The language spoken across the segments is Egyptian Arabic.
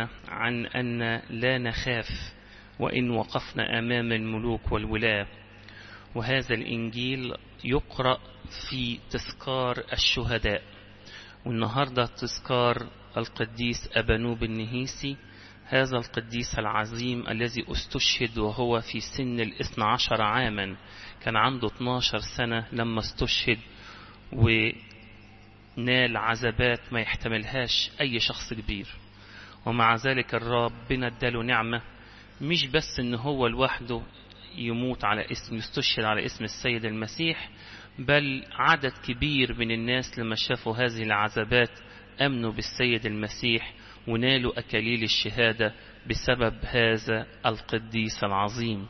لنا عن أن لا نخاف وإن وقفنا أمام الملوك والولاة وهذا الإنجيل يقرأ في تذكار الشهداء والنهاردة تذكار القديس أبانوب النهيسي هذا القديس العظيم الذي استشهد وهو في سن الاثنى عشر عاما كان عنده 12 سنة لما استشهد ونال عذابات ما يحتملهاش أي شخص كبير ومع ذلك الرب بنا اداله نعمة مش بس ان هو لوحده يموت على اسم يستشهد على اسم السيد المسيح بل عدد كبير من الناس لما شافوا هذه العذابات أمنوا بالسيد المسيح ونالوا أكاليل الشهادة بسبب هذا القديس العظيم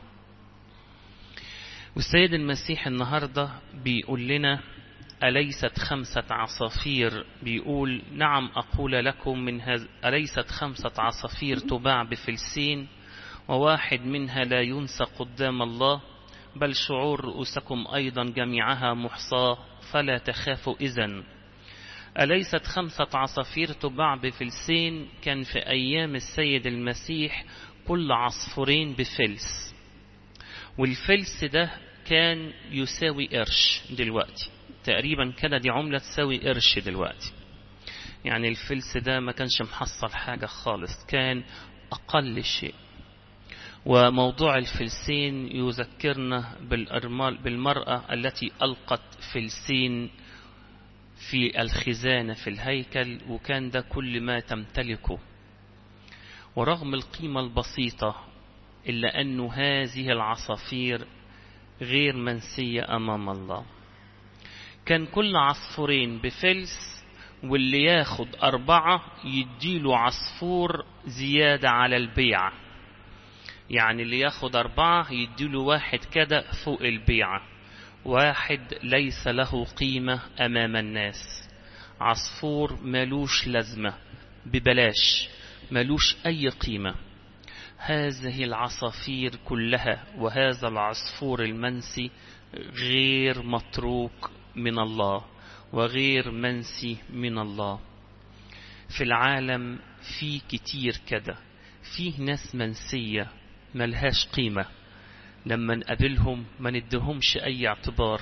والسيد المسيح النهاردة بيقول لنا أليست خمسة عصافير بيقول نعم أقول لكم من هذا أليست خمسة عصافير تباع بفلسين وواحد منها لا ينسى قدام الله بل شعور رؤوسكم أيضا جميعها محصاة فلا تخافوا إذن أليست خمسة عصافير تباع بفلسين كان في أيام السيد المسيح كل عصفورين بفلس والفلس ده كان يساوي قرش دلوقتي تقريبا كده دي عملة تساوي قرش دلوقتي يعني الفلس ده ما كانش محصل حاجة خالص كان أقل شيء وموضوع الفلسين يذكرنا بالأرمال بالمرأة التي ألقت فلسين في الخزانة في الهيكل وكان ده كل ما تمتلكه ورغم القيمة البسيطة إلا أن هذه العصافير غير منسية أمام الله كان كل عصفورين بفلس واللي ياخد أربعة يديله عصفور زيادة على البيعة يعني اللي ياخد أربعة يديله واحد كده فوق البيعة واحد ليس له قيمة أمام الناس عصفور ملوش لازمة ببلاش ملوش أي قيمة هذه العصافير كلها وهذا العصفور المنسي غير متروك من الله وغير منسي من الله في العالم في كتير كده فيه ناس منسية ملهاش قيمة لما نقابلهم ما ندهمش أي اعتبار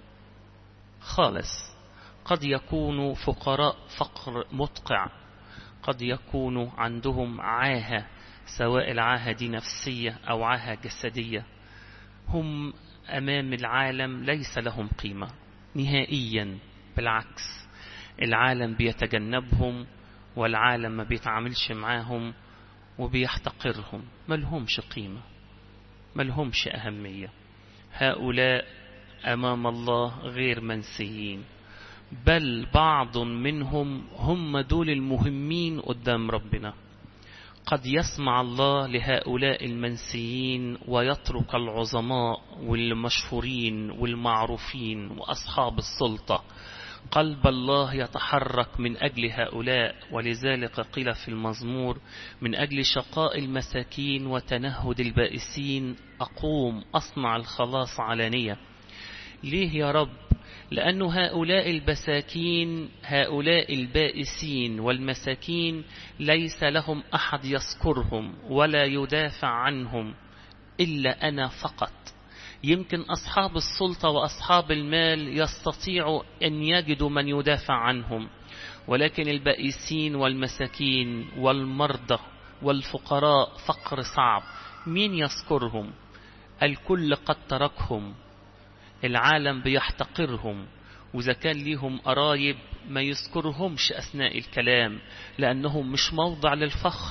خالص قد يكونوا فقراء فقر مدقع قد يكونوا عندهم عاهة سواء العاهة دي نفسية أو عاهة جسدية هم أمام العالم ليس لهم قيمة نهائيا بالعكس العالم بيتجنبهم والعالم ما بيتعاملش معاهم وبيحتقرهم ملهمش قيمة ملهمش أهمية هؤلاء أمام الله غير منسيين بل بعض منهم هم دول المهمين قدام ربنا قد يسمع الله لهؤلاء المنسيين ويترك العظماء والمشهورين والمعروفين وأصحاب السلطة قلب الله يتحرك من أجل هؤلاء ولذلك قيل في المزمور من أجل شقاء المساكين وتنهد البائسين أقوم أصنع الخلاص علانية ليه يا رب لأن هؤلاء البساكين هؤلاء البائسين والمساكين ليس لهم أحد يذكرهم ولا يدافع عنهم إلا أنا فقط يمكن أصحاب السلطة وأصحاب المال يستطيعوا أن يجدوا من يدافع عنهم ولكن البائسين والمساكين والمرضى والفقراء فقر صعب مين يذكرهم الكل قد تركهم العالم بيحتقرهم وإذا كان ليهم قرايب ما يذكرهمش أثناء الكلام لأنهم مش موضع للفخر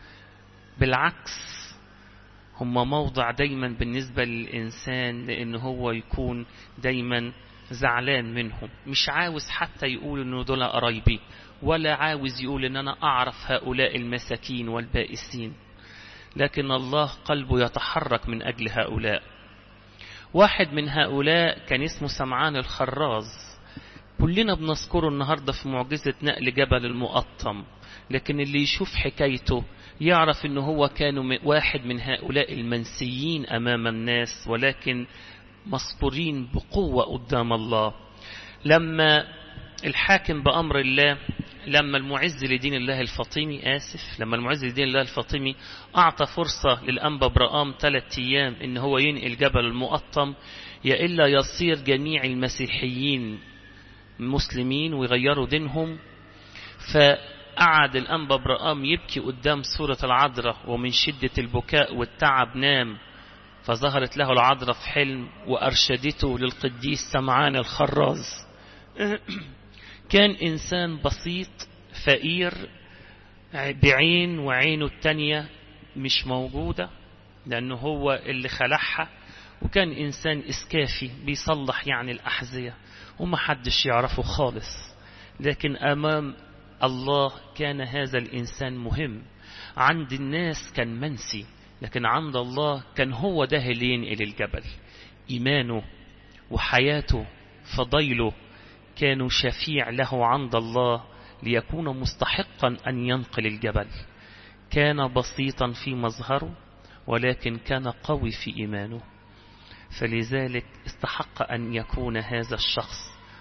بالعكس هم موضع دايما بالنسبة للإنسان لأن هو يكون دايما زعلان منهم مش عاوز حتى يقول أنه دول قرايبي ولا عاوز يقول أن أنا أعرف هؤلاء المساكين والبائسين لكن الله قلبه يتحرك من أجل هؤلاء واحد من هؤلاء كان اسمه سمعان الخراز كلنا بنذكره النهاردة في معجزة نقل جبل المقطم لكن اللي يشوف حكايته يعرف انه هو كان واحد من هؤلاء المنسيين امام الناس ولكن مصبورين بقوة قدام الله لما الحاكم بأمر الله لما المعز لدين الله الفاطمي آسف لما المعز لدين الله الفاطمي أعطى فرصة للأنبا برقام ثلاث أيام إن هو ينقل جبل المقطم يا إلا يصير جميع المسيحيين مسلمين ويغيروا دينهم فقعد الأنبا برقام يبكي قدام صورة العذراء ومن شدة البكاء والتعب نام فظهرت له العذراء في حلم وأرشدته للقديس سمعان الخراز كان إنسان بسيط فقير بعين وعينه التانية مش موجودة لأنه هو اللي خلعها وكان إنسان إسكافي بيصلح يعني الأحذية وما حدش يعرفه خالص لكن أمام الله كان هذا الإنسان مهم عند الناس كان منسي لكن عند الله كان هو ده اللي ينقل الجبل إيمانه وحياته فضيله كانوا شفيع له عند الله ليكون مستحقا أن ينقل الجبل كان بسيطا في مظهره ولكن كان قوي في إيمانه فلذلك استحق أن يكون هذا الشخص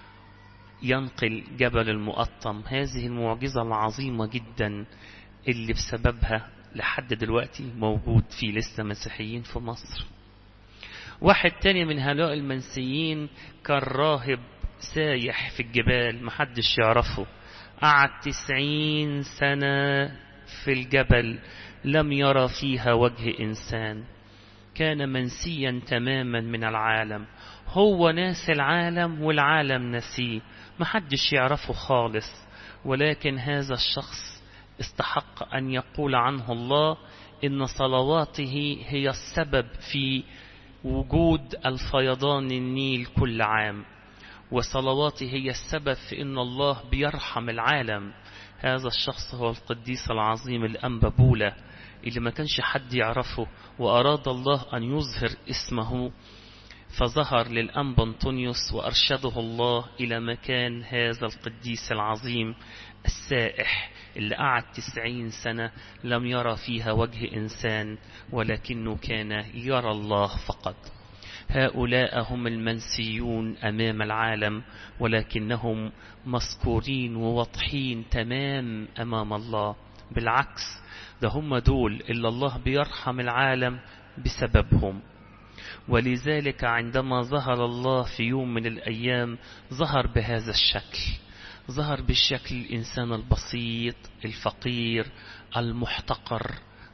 ينقل جبل المؤطم هذه المعجزة العظيمة جدا اللي بسببها لحد دلوقتي موجود في لسه مسيحيين في مصر واحد تاني من هؤلاء المنسيين كان راهب سايح في الجبال محدش يعرفه قعد تسعين سنة في الجبل لم يرى فيها وجه إنسان كان منسيا تماما من العالم هو ناس العالم والعالم نسيه محدش يعرفه خالص ولكن هذا الشخص استحق أن يقول عنه الله إن صلواته هي السبب في وجود الفيضان النيل كل عام وصلواته هي السبب في أن الله بيرحم العالم هذا الشخص هو القديس العظيم الأنبا بولا اللي ما كانش حد يعرفه وأراد الله أن يظهر اسمه فظهر للأنبا أنطونيوس وأرشده الله إلى مكان هذا القديس العظيم السائح اللي قعد تسعين سنة لم يرى فيها وجه إنسان ولكنه كان يرى الله فقط هؤلاء هم المنسيون أمام العالم ولكنهم مذكورين وواضحين تمام أمام الله بالعكس ده هم دول اللي الله بيرحم العالم بسببهم ولذلك عندما ظهر الله في يوم من الأيام ظهر بهذا الشكل ظهر بالشكل الإنسان البسيط الفقير المحتقر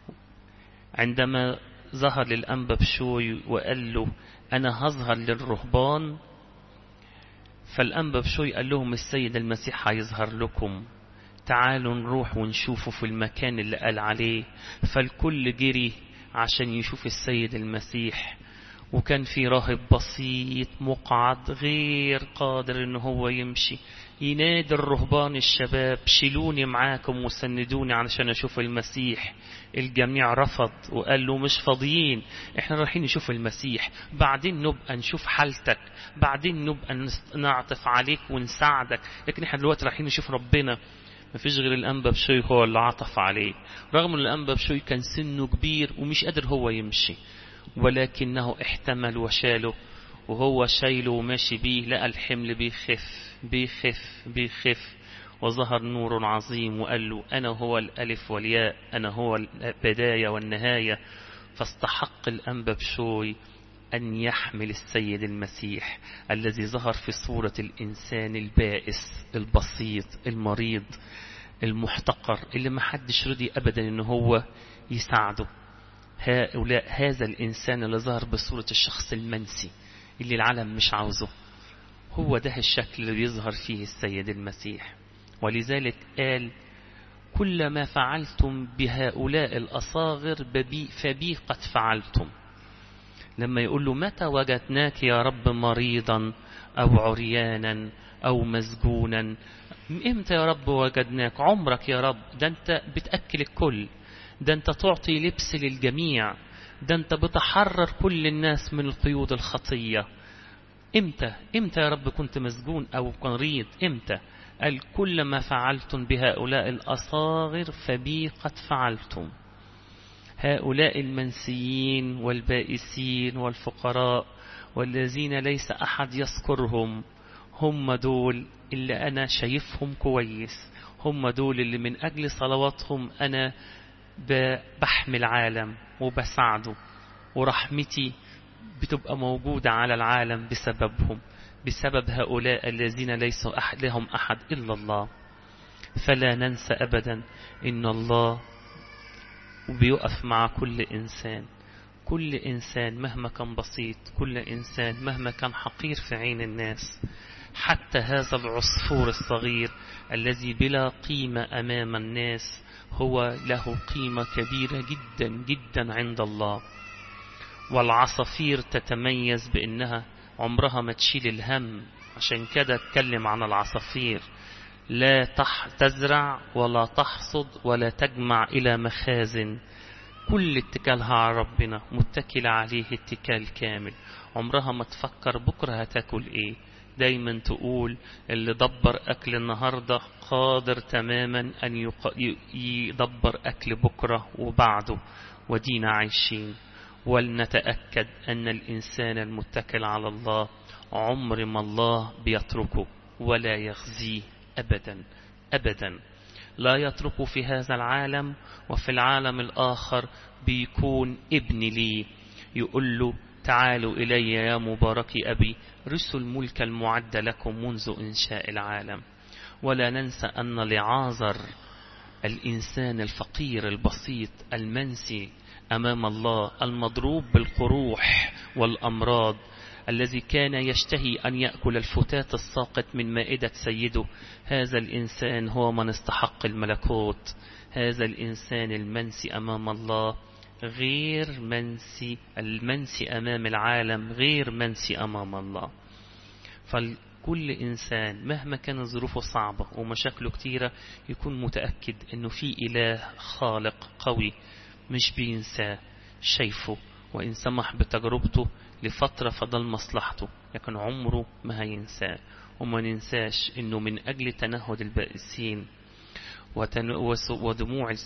عندما ظهر للأنبا بشوي وقال له أنا هظهر للرهبان فالأنبا بشوي قال لهم السيد المسيح هيظهر لكم تعالوا نروح ونشوفه في المكان اللي قال عليه فالكل جري عشان يشوف السيد المسيح وكان في راهب بسيط مقعد غير قادر ان هو يمشي ينادي الرهبان الشباب شيلوني معاكم وسندوني علشان اشوف المسيح الجميع رفض وقال له مش فاضيين احنا رايحين نشوف المسيح بعدين نبقى نشوف حالتك بعدين نبقى نعطف عليك ونساعدك لكن احنا دلوقتي رايحين نشوف ربنا مفيش غير الأنبا بشوي هو اللي عطف عليه رغم ان الأنبا بشوي كان سنه كبير ومش قادر هو يمشي ولكنه احتمل وشاله وهو شايله وماشي بيه لقى الحمل بيخف بيخف بيخف وظهر نور عظيم وقال له أنا هو الألف والياء أنا هو البداية والنهاية فاستحق الأنبا بشوي أن يحمل السيد المسيح الذي ظهر في صورة الإنسان البائس البسيط المريض المحتقر اللي ما حدش رضي أبدا أنه هو يساعده هؤلاء هذا الإنسان اللي ظهر بصورة الشخص المنسي اللي العالم مش عاوزه هو ده الشكل اللي بيظهر فيه السيد المسيح ولذلك قال كل ما فعلتم بهؤلاء الأصاغر فبي قد فعلتم لما يقول له متى وجدناك يا رب مريضا أو عريانا أو مسجونا امتى يا رب وجدناك عمرك يا رب ده انت بتأكل الكل ده انت تعطي لبس للجميع ده انت بتحرر كل الناس من القيود الخطية امتى امتى يا رب كنت مسجون او مريض امتى قال كل ما فعلتم بهؤلاء الأصاغر فبي قد فعلتم هؤلاء المنسيين والبائسين والفقراء والذين ليس أحد يذكرهم هم دول اللي أنا شايفهم كويس هم دول اللي من أجل صلواتهم أنا بحمي العالم وبساعده ورحمتي بتبقى موجودة على العالم بسببهم بسبب هؤلاء الذين ليسوا أحد لهم أحد إلا الله فلا ننسى أبدا إن الله بيقف مع كل إنسان كل إنسان مهما كان بسيط كل إنسان مهما كان حقير في عين الناس حتى هذا العصفور الصغير الذي بلا قيمة أمام الناس هو له قيمة كبيرة جدا جدا عند الله والعصافير تتميز بأنها عمرها ما تشيل الهم عشان كده اتكلم عن العصافير لا تح تزرع ولا تحصد ولا تجمع إلى مخازن كل اتكالها على ربنا متكلة عليه اتكال كامل عمرها ما تفكر بكرة هتاكل ايه دايما تقول اللي دبر أكل النهاردة قادر تماما أن يدبر أكل بكرة وبعده ودينا عايشين ولنتأكد أن الإنسان المتكل على الله عمر ما الله بيتركه ولا يخزيه أبدا أبدا لا يتركه في هذا العالم وفي العالم الآخر بيكون ابن لي يقول له تعالوا إلي يا مبارك أبي رسل الملك المعد لكم منذ إنشاء العالم ولا ننسى أن لعازر الإنسان الفقير البسيط المنسي أمام الله المضروب بالقروح والأمراض الذي كان يشتهي أن يأكل الفتات الساقط من مائدة سيده هذا الإنسان هو من استحق الملكوت هذا الإنسان المنسي أمام الله غير منسي المنسي أمام العالم غير منسي أمام الله فكل إنسان مهما كانت ظروفه صعبة ومشاكله كتيرة يكون متأكد أنه في إله خالق قوي مش بينساه شايفه وإن سمح بتجربته لفترة فضل مصلحته لكن عمره ما هينساه وما ننساش أنه من أجل تنهد البائسين ودموع